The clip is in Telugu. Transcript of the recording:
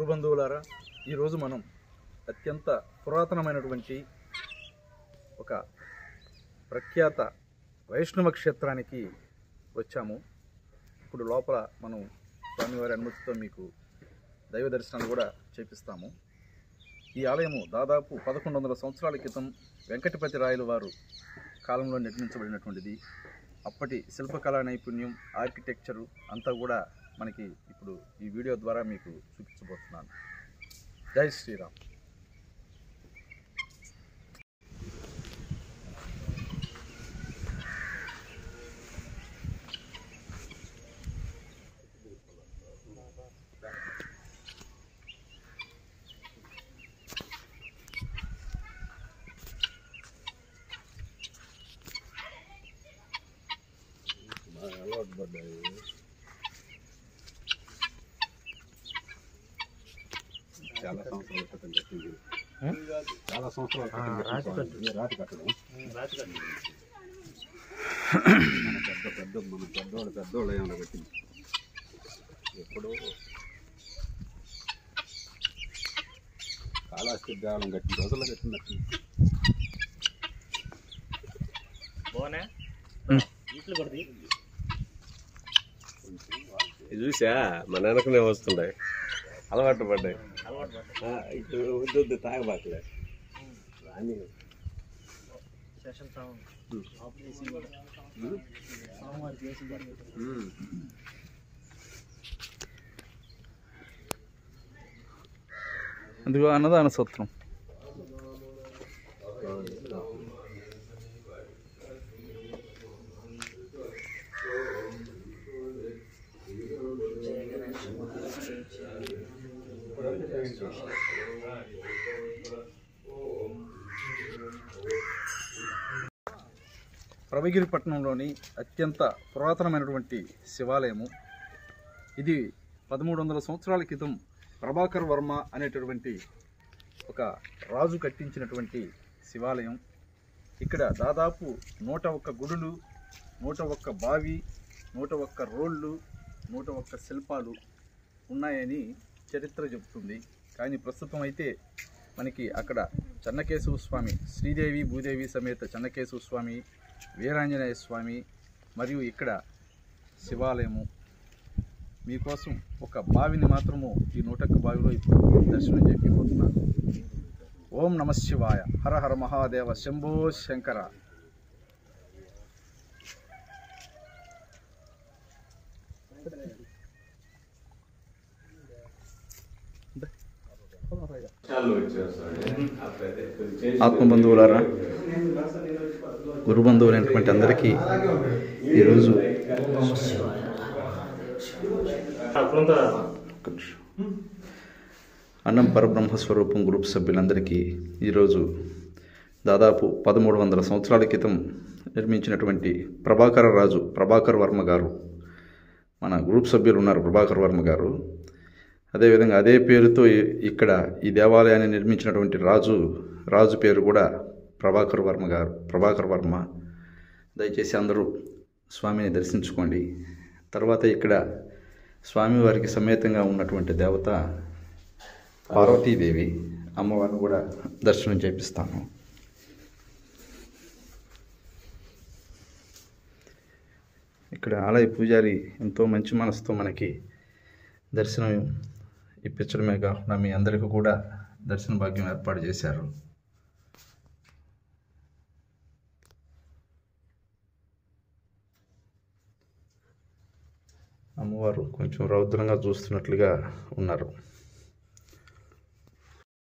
గురుబంధువులారా ఈరోజు మనం అత్యంత పురాతనమైనటువంటి ఒక ప్రఖ్యాత వైష్ణవ క్షేత్రానికి వచ్చాము ఇప్పుడు లోపల మనం స్వామివారి అనుమతితో మీకు దైవ దర్శనాలు కూడా చేపిస్తాము ఈ ఆలయము దాదాపు పదకొండు వందల సంవత్సరాల క్రితం వెంకటపతి రాయల వారు కాలంలో నిర్మించబడినటువంటిది అప్పటి శిల్పకళా నైపుణ్యం ఆర్కిటెక్చరు అంతా కూడా మనకి ఇప్పుడు ఈ వీడియో ద్వారా మీకు చూపించబోతున్నాను జై శ్రీరామ్ చాలా సంవత్సరాల క్రితం కట్టింది చాలా సంవత్సరాల క్రితం కట్టింది ఇది రాతి కట్టడం మన పెద్ద పెద్ద మన పెద్దోళ్ళు పెద్దోళ్ళు ఏమైనా కట్టింది ఎప్పుడో కాళహస్తి దేవాలయం కట్టిన రోజుల్లో కట్టినట్టు ఇది చూసా మన వెనకనే వస్తున్నాయి అలవాటు పడ్డాయి ఆ, ఇప్పుడు వద్దు వద్దు తాగబాకలే రాని ఉమ్. అందుకో అన్నదాన సత్రం ప్రభగిరి పట్టణంలోని అత్యంత పురాతనమైనటువంటి శివాలయము ఇది పదమూడు వందల సంవత్సరాల క్రితం ప్రభాకర్ వర్మ అనేటటువంటి ఒక రాజు కట్టించినటువంటి శివాలయం ఇక్కడ దాదాపు నూట ఒక్క గుడులు నూట ఒక్క బావి నూట ఒక్క రోళ్ళు నూట ఒక్క శిల్పాలు ఉన్నాయని చరిత్ర చెబుతుంది కానీ ప్రస్తుతం అయితే మనకి అక్కడ చెన్నకేశవ స్వామి శ్రీదేవి భూదేవి సమేత చెన్నకేశవ స్వామి వీరాంజనేయ స్వామి మరియు ఇక్కడ శివాలయము మీకోసం ఒక బావిని మాత్రము ఈ నూటొక్క బావిలో ఇప్పుడు దర్శనం చెప్పిపోతున్నాను ఓం నమ శివాయ హర హర మహాదేవ శంభో శంకర ఆత్మబంధువులారా గురుబంధువులైనటువంటి అందరికీ ఈరోజు అన్నం పరబ్రహ్మ స్వరూపం గ్రూప్ సభ్యులందరికీ ఈరోజు దాదాపు పదమూడు వందల సంవత్సరాల క్రితం నిర్మించినటువంటి ప్రభాకర రాజు ప్రభాకర్ వర్మ గారు మన గ్రూప్ సభ్యులు ఉన్నారు ప్రభాకర్ వర్మ గారు అదేవిధంగా అదే పేరుతో ఈ- ఇక్కడ ఈ దేవాలయాన్ని నిర్మించినటువంటి రాజు రాజు పేరు కూడా ప్రభాకర్ వర్మ గారు ప్రభాకర్ వర్మ దయచేసి అందరూ స్వామిని దర్శించుకోండి తర్వాత ఇక్కడ స్వామివారికి సమేతంగా ఉన్నటువంటి దేవత పార్వతీదేవి అమ్మవారిని కూడా దర్శనం చేపిస్తాను ఇక్కడ ఆలయ పూజారి ఎంతో మంచి మనసుతో మనకి దర్శనం ఇప్పించడమే కాకుండా మీ అందరికీ కూడా దర్శన భాగ్యం ఏర్పాటు చేశారు అమ్మవారు కొంచెం రౌద్రంగా చూస్తున్నట్లుగా ఉన్నారు